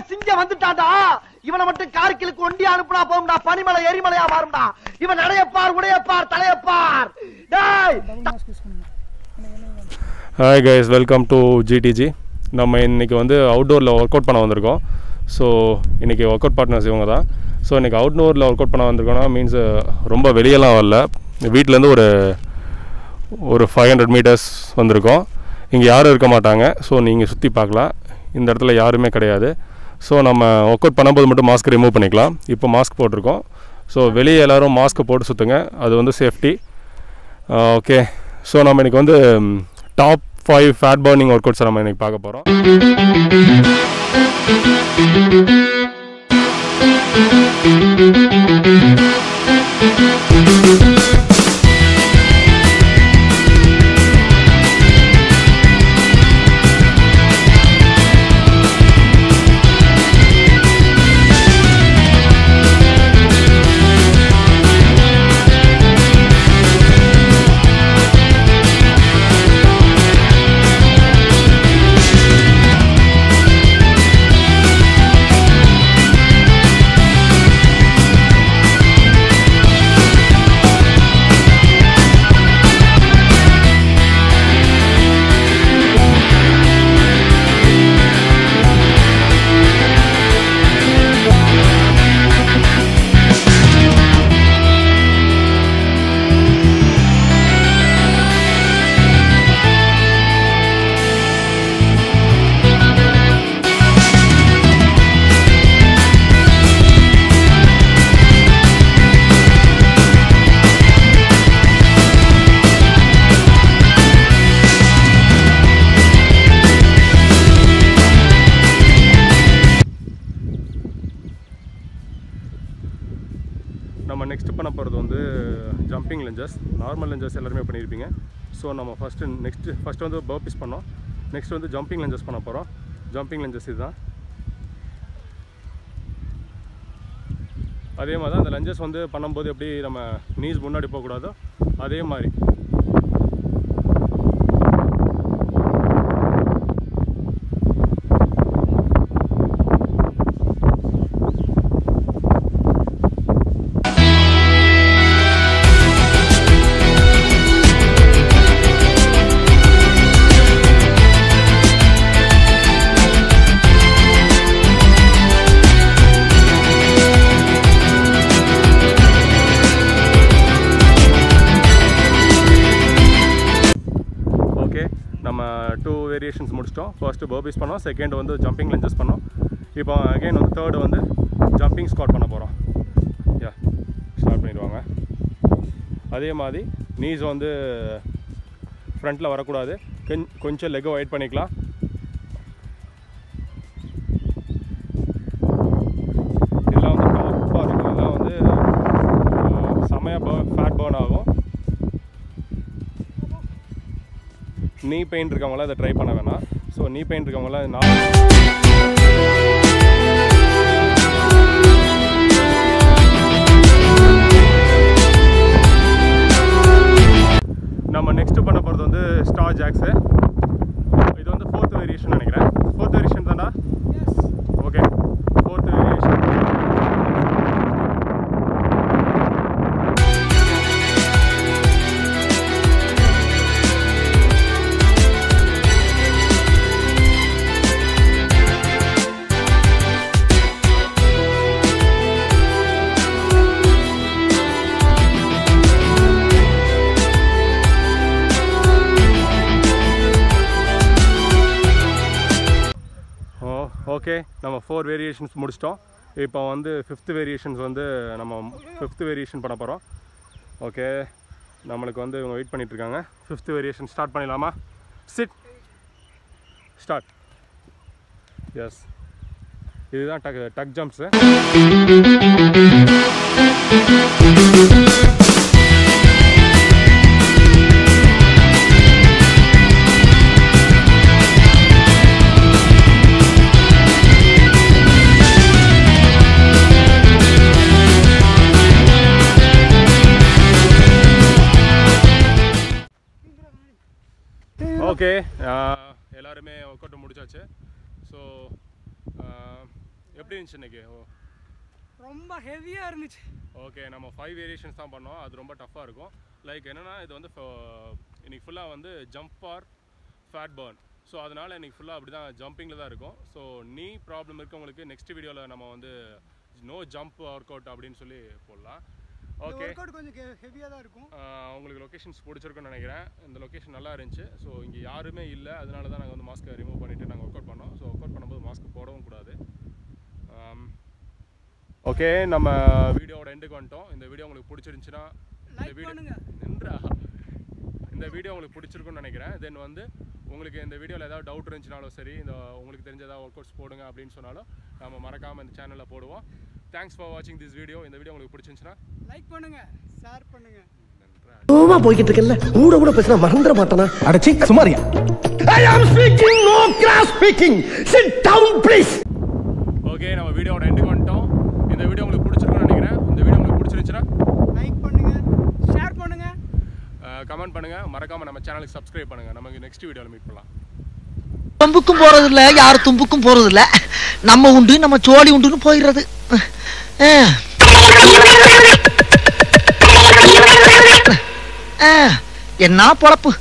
சிங்கம் வந்துட்டான்டா இவனை மட்டும் கார்கிலுக்கு ஒண்டி அனுப்புனா போகும்டா பனிமலை எரிமலையா மாறும்டா இவன் நடையப்பார் உடையப்பார் தலையப்பார் டேய் hi guys welcome to GTG நம்ம இன்றைக்கி வந்து அவுட்டோரில் ஒர்க் அவுட் பண்ண வந்திருக்கோம் ஸோ இன்றைக்கி ஒர்க் அவுட் பார்ட்னர்ஸ் இவங்க தான் ஸோ இன்றைக்கி அவுட்டோரில் ஒர்க் அவுட் பண்ண வந்திருக்கோம்னா மீன்ஸ் ரொம்ப வெளியெல்லாம் வரல வீட்டிலேருந்து ஒரு ஒரு ஃபைவ் ஹண்ட்ரட் மீட்டர்ஸ் வந்திருக்கோம் இங்கே யாரும் இருக்க மாட்டாங்க ஸோ நீங்கள் சுற்றி பார்க்கலாம் இந்த இடத்துல யாருமே கிடையாது ஸோ நம்ம ஒர்க் அவுட் பண்ணும்போது மட்டும் மாஸ்க் ரிமூவ் பண்ணிக்கலாம் இப்போ மாஸ்க் போட்டிருக்கோம் ஸோ வெளியே எல்லோரும் மாஸ்க்கை போட்டு சுற்றுங்க அது வந்து சேஃப்டி ஓகே ஸோ நம்ம இன்னைக்கு வந்து top five fat burning workouts நம்ம இன்னைக்கு பார்க்க போகிறோம் நம்ம நெக்ஸ்ட் பண்ண போகிறது வந்து ஜம்பிங் லெஞ்சஸ் நார்மல் லெஞ்சஸ் எல்லாருமே பண்ணியிருப்பீங்க ஸோ நம்ம ஃபஸ்ட்டு நெக்ஸ்ட்டு ஃபஸ்ட்டு வந்து பர்பிஸ் பண்ணோம் நெக்ஸ்ட் வந்து ஜம்பிங் லெஞ்சஸ் பண்ண போகிறோம் ஜம்பிங் லெஞ்சஸ் இதுதான் அதே மாதிரி தான் அந்த லஞ்சஸ் வந்து பண்ணும்போது எப்படி நம்ம நீஸ் முன்னாடி போகக்கூடாதோ அதே மாதிரி ஓகே நம்ம டூ வேரியேஷன்ஸ் முடிச்சிட்டோம் ஃபர்ஸ்ட்டு பர்பிஸ் பண்ணோம் செகண்ட் வந்து ஜம்பிங் லெஞ்சஸ் பண்ணோம் இப்போ அகைன் வந்து தேர்டு வந்து ஜம்பிங் ஸ்குவாட் பண்ண போகிறோம் யா ஸ்டார்ட் பண்ணிடுவாங்க அதே மாதிரி நீஸ் வந்து ஃப்ரண்ட்டில் வரக்கூடாது கொஞ் கொஞ்சம் லெக்கை ஒயிட் பண்ணிக்கலாம் இதெல்லாம் வந்து டாப்பாக இருக்கும் இதெல்லாம் வந்து அஹ், செமையா பர்ன் ஃபேட் பர்ன் ஆகும் நீ பெயின் இருக்கவங்களாம் இதை ட்ரை பண்ண வேணாம் ஸோ நீ பெயின் இருக்கவங்களாம் நான் நம்ம நெக்ஸ்ட் பண்ண போகிறது வந்து ஸ்டார் ஜாக்ஸு இது வந்து ஃபோர்த் வேரியேஷன் நினைக்கிறேன் ஃபோர்த் வேரியேஷன் தானா okay fourth variation oh okay நம்ம ஃபோர் வேரியேஷன்ஸ் முடிச்சிட்டோம் இப்போ வந்து ஃபிஃப்த் வேரியேஷன்ஸ் வந்து நம்ம ஃபிஃப்த் வேரியேஷன் பண்ண போகிறோம் ஓகே நம்மளுக்கு வந்து இவங்க வெயிட் பண்ணிட்டு இருக்காங்க ஃபிஃப்த் வேரியேஷன் ஸ்டார்ட் பண்ணிடலாமா சிட் ஸ்டார்ட் எஸ் இதுதான் டக் டக் ஜம்ப்ஸு ஓகே எல்லாருமே ஒர்க் அவுட் முடிச்சாச்சு ஸோ எப்படி இருந்துச்சு இன்னைக்கு ஓ ரொம்ப ஹெவியாக இருந்துச்சு ஓகே நம்ம ஃபைவ் வேரியேஷன்ஸ் தான் பண்ணோம் அது ரொம்ப டஃப்பாக இருக்கும் லைக் என்னென்னா இது வந்து ஃப- இன்னைக்கு ஃபுல்லாக வந்து jump for fat burn so அதனால் இன்னைக்கு ஃபுல்லாக அப்படி தான் ஜம்பிங்கில் தான் இருக்கும் ஸோ நீ ப்ராப்ளம் இருக்கவங்களுக்கு நெக்ஸ்ட் வீடியோவில் நம்ம வந்து நோ ஜம்ப் ஒர்க் அவுட் அப்படின்னு சொல்லி போடலாம் ஓகே ஒர்க் அவுட் கொஞ்சம் ஹெவியாக தான் இருக்கும் உங்களுக்கு லொக்கேஷன்ஸ் பிடிச்சிருக்குன்னு நினைக்கிறேன் இந்த லொக்கேஷன் நல்லா இருந்துச்சு ஸோ இங்கே யாருமே இல்லை அதனால தான் நாங்கள் வந்து மாஸ்க்கை ரிமூவ் பண்ணிவிட்டு நாங்கள் ஒர்க் அவுட் பண்ணோம் ஸோ ஒர்க் அவுட் பண்ணும்போது மாஸ்க் போடவும் கூடாது ஓகே நம்ம வீடியோவோட எண்டுக்கு வந்துட்டோம் இந்த வீடியோ உங்களுக்கு பிடிச்சிருந்துச்சுன்னா இந்த Like வீடியோ பண்ணுங்க. நின்றா இந்த வீடியோ உங்களுக்கு பிடிச்சிருக்குன்னு நினைக்கிறேன் தென் வந்து உங்களுக்கு இந்த வீடியோவில் ஏதாவது டவுட் இருந்துச்சுனாலும் சரி இந்த உங்களுக்கு தெரிஞ்ச ஏதாவது ஒர்க் அவுட்ஸ் போடுங்க அப்படின்னு சொன்னாலும் நம்ம மறக்காமல் இந்த சேனலில் போடுவோம் தேங்க்ஸ் ஃபார் வாட்சிங் திஸ் வீடியோ இந்த வீடியோ உங்களுக்கு பிடிச்சிருந்துச்சுன்னா லைக் பண்ணுங்க ஷேர் பண்ணுங்க நன்றா கோவமா போய்கிட்டு இருக்கல கூட கூட பேசினா மறந்துட மாட்டானா அடச்சி சுமாரியா I am speaking no cross speaking sit down please okay நம்ம வீடியோவோட எண்டுக்கு வந்துட்டோம் இந்த வீடியோ உங்களுக்கு பிடிச்சிருக்கும்னு நினைக்கிறேன் இந்த வீடியோ உங்களுக்கு பிடிச்சிருந்துச்சுன்னா லைக் பண்ணுங்க ஷேர் பண்ணுங்க கமெண்ட் பண்ணுங்க மறக்காம நம்ம சேனலுக்கு சப்ஸ்கிரைப் பண்ணுங்க நமக்கு நெக்ஸ்ட் வீடியோவில் மீட் பண்ணலாம் தும்புக்கும் போறது இல்ல யார் தும்புக்கும் போறது இல்ல நம்ம உண்டு நம்ம சோழி உண்டுன்னு போயிடுறது அஹ். அஹ். என்ன பொழப்பு